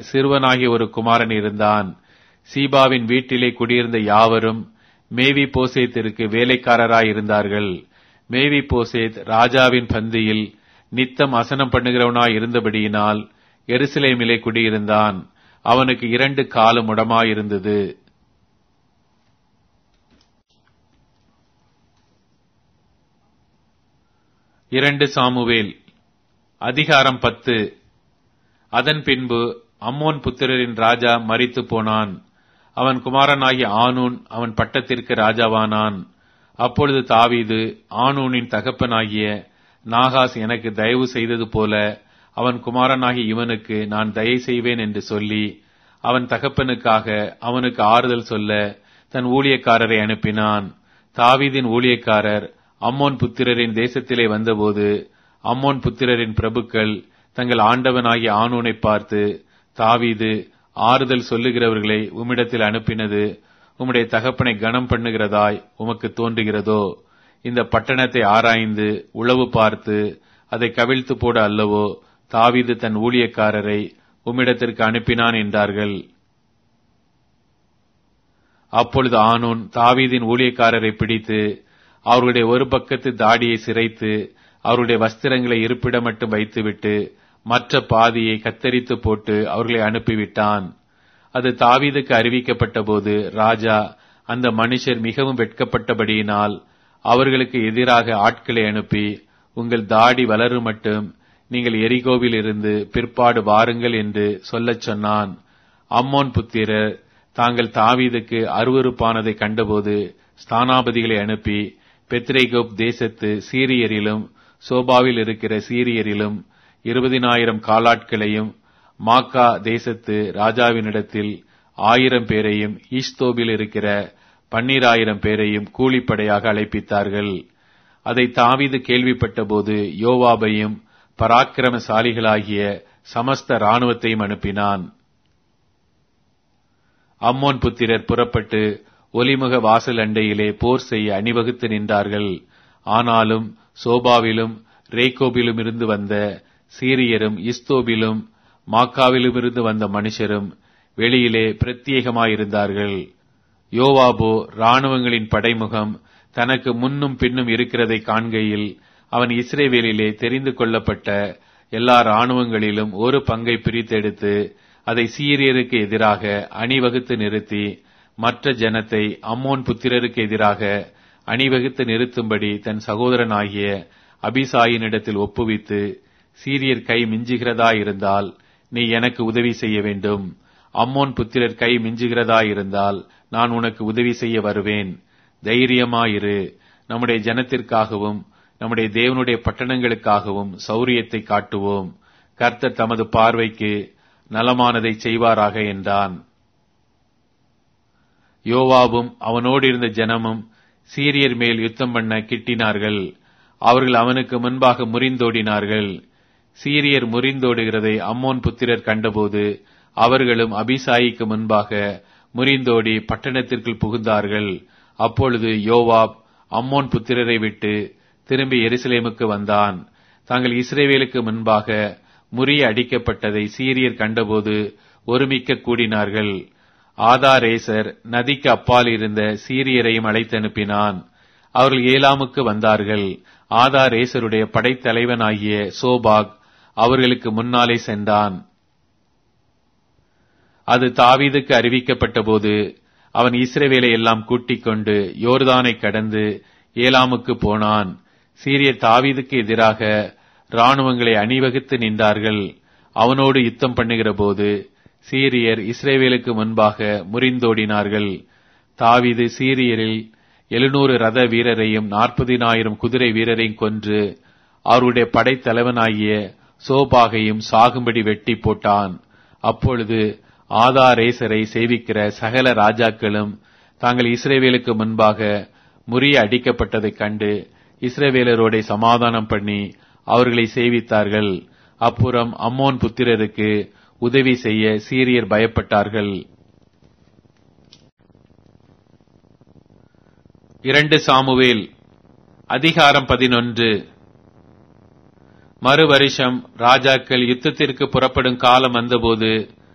சிறுவனாகிய ஒரு குமாரன் இருந்தான் சீபாவின் வீட்டிலே குடியிருந்த யாவரும் மேவி போசேத்திற்கு வேலைக்காரராய் இருந்தார்கள் மேவி போசேத் ராஜாவின் பந்தியில் நித்தம் அசனம் பண்ணுகிறவனாய் இருந்தபடியினால் எருசலேமிலே குடியிருந்தான் அவனுக்கு இரண்டு காலம் உடமாயிருந்தது இரண்டு சாமுவேல் அதிகாரம் பத்து அதன் பின்பு அம்மோன் புத்திரரின் ராஜா மரித்து போனான் அவன் குமாரனாகிய ஆனூன் அவன் பட்டத்திற்கு ராஜாவானான் அப்பொழுது தாவீது ஆனூனின் தகப்பனாகிய நாகாஸ் எனக்கு தயவு செய்தது போல அவன் குமாரனாகிய இவனுக்கு நான் தயை செய்வேன் என்று சொல்லி அவன் தகப்பனுக்காக அவனுக்கு ஆறுதல் சொல்ல தன் ஊழியக்காரரை அனுப்பினான் தாவீதின் ஊழியக்காரர் அம்மோன் புத்திரரின் தேசத்திலே வந்தபோது அம்மோன் புத்திரரின் பிரபுக்கள் தங்கள் ஆண்டவனாகிய ஆனூனை பார்த்து தாவீது ஆறுதல் சொல்லுகிறவர்களை உம்மிடத்தில் அனுப்பினது உம்முடைய தகப்பனை கனம் பண்ணுகிறதாய் உமக்கு தோன்றுகிறதோ இந்த பட்டணத்தை ஆராய்ந்து உளவு பார்த்து அதை கவிழ்த்து போட அல்லவோ தாவீது தன் ஊழியக்காரரை உம்மிடத்திற்கு அனுப்பினான் என்றார்கள் அப்பொழுது ஆனூன் தாவீதின் ஊழியக்காரரை பிடித்து அவர்களுடைய ஒரு பக்கத்து தாடியை சிரைத்து அவருடைய வஸ்திரங்களை இருப்பிடம் மட்டும் வைத்துவிட்டு மற்ற பாதியை கத்தரித்து போட்டு அவர்களை அனுப்பிவிட்டான் அது தாவீதுக்கு அறிவிக்கப்பட்ட போது ராஜா அந்த மனுஷர் மிகவும் வெட்கப்பட்டபடியினால் அவர்களுக்கு எதிராக ஆட்களை அனுப்பி உங்கள் தாடி வளரும் மட்டும் நீங்கள் எரிகோவில் இருந்து பிற்பாடு வாருங்கள் என்று சொல்லச் சொன்னான் அம்மோன் புத்திரர் தாங்கள் தாவீதுக்கு அருவறுப்பானதை கண்டபோது ஸ்தானாபதிகளை அனுப்பி பெத்ரேகோப் தேசத்து சீரியரிலும் சோபாவில் இருக்கிற சீரியரிலும் இருபதினாயிரம் காலாட்களையும் மாக்கா தேசத்து ராஜாவினிடத்தில் ஆயிரம் பேரையும் ஈஸ்தோபில் இருக்கிற பன்னிராயிரம் பேரையும் கூலிப்படையாக அழைப்பித்தார்கள் அதை தாவீது கேள்விப்பட்டபோது யோவாபையும் பராக்கிரமசாலிகளாகிய சமஸ்த இராணுவத்தையும் அனுப்பினான் அம்மோன் புத்திரர் புறப்பட்டு ஒலிமுக வாசல் அண்டையிலே போர் செய்ய அணிவகுத்து நின்றார்கள் ஆனாலும் சோபாவிலும் ரேகோபிலும் இருந்து வந்த சீரியரும் இஸ்தோபிலும் மாக்காவிலும் இருந்து வந்த மனுஷரும் வெளியிலே பிரத்யேகமாயிருந்தார்கள் யோவாபோ இராணுவங்களின் படைமுகம் தனக்கு முன்னும் பின்னும் இருக்கிறதை காண்கையில் அவன் இஸ்ரேவேலிலே தெரிந்து கொள்ளப்பட்ட எல்லா இராணுவங்களிலும் ஒரு பங்கை பிரித்தெடுத்து அதை சீரியருக்கு எதிராக அணிவகுத்து நிறுத்தி மற்ற ஜனத்தை அம்மோன் புத்திரருக்கு எதிராக அணிவகுத்து நிறுத்தும்படி தன் சகோதரனாகிய அபிசாயினிடத்தில் ஒப்புவித்து சீரியர் கை மிஞ்சுகிறதா இருந்தால் நீ எனக்கு உதவி செய்ய வேண்டும் அம்மோன் புத்திரர் கை மிஞ்சுகிறதா இருந்தால் நான் உனக்கு உதவி செய்ய வருவேன் தைரியமாயிரு நம்முடைய ஜனத்திற்காகவும் நம்முடைய தேவனுடைய பட்டணங்களுக்காகவும் சௌரியத்தை காட்டுவோம் கர்த்தர் தமது பார்வைக்கு நலமானதை செய்வாராக என்றான் யோவாவும் அவனோடு இருந்த ஜனமும் சீரியர் மேல் யுத்தம் பண்ண கிட்டினார்கள் அவர்கள் அவனுக்கு முன்பாக முறிந்தோடினார்கள் சீரியர் முறிந்தோடுகிறதை அம்மோன் புத்திரர் கண்டபோது அவர்களும் அபிசாயிக்கு முன்பாக முறிந்தோடி பட்டணத்திற்குள் புகுந்தார்கள் அப்பொழுது யோவாப் அம்மோன் புத்திரரை விட்டு திரும்பி எருசலேமுக்கு வந்தான் தாங்கள் இஸ்ரேவேலுக்கு முன்பாக முறிய அடிக்கப்பட்டதை சீரியர் கண்டபோது ஒருமிக்க கூடினார்கள் ஆதாரேசர் நதிக்கு அப்பால் இருந்த சீரியரையும் அழைத்தனுப்பினான் அவர்கள் ஏலாமுக்கு வந்தார்கள் ஆதாரேசருடைய படைத்தலைவனாகிய சோபாக் அவர்களுக்கு முன்னாலே சென்றான் அது தாவீதுக்கு அறிவிக்கப்பட்ட போது அவன் இஸ்ரேவேலை எல்லாம் கூட்டிக் கொண்டு யோர்தானை கடந்து ஏலாமுக்கு போனான் சீரிய தாவீதுக்கு எதிராக இராணுவங்களை அணிவகுத்து நின்றார்கள் அவனோடு யுத்தம் பண்ணுகிற போது சீரியர் இஸ்ரேவேலுக்கு முன்பாக முறிந்தோடினார்கள் தாவீது சீரியரில் எழுநூறு ரத வீரரையும் நாற்பதினாயிரம் குதிரை வீரரையும் கொன்று அவருடைய படைத்தலைவனாகிய சோபாகையும் சாகும்படி வெட்டி போட்டான் அப்பொழுது ஆதாரேசரை சேவிக்கிற சகல ராஜாக்களும் தாங்கள் இஸ்ரேவேலுக்கு முன்பாக முறிய அடிக்கப்பட்டதைக் கண்டு இஸ்ரேவேலரோட சமாதானம் பண்ணி அவர்களை சேவித்தார்கள் அப்புறம் அம்மோன் புத்திரருக்கு உதவி செய்ய சீரியர் பயப்பட்டார்கள் இரண்டு சாமுவேல் அதிகாரம் பதினொன்று மறு வருஷம் ராஜாக்கள் யுத்தத்திற்கு புறப்படும் காலம் வந்தபோது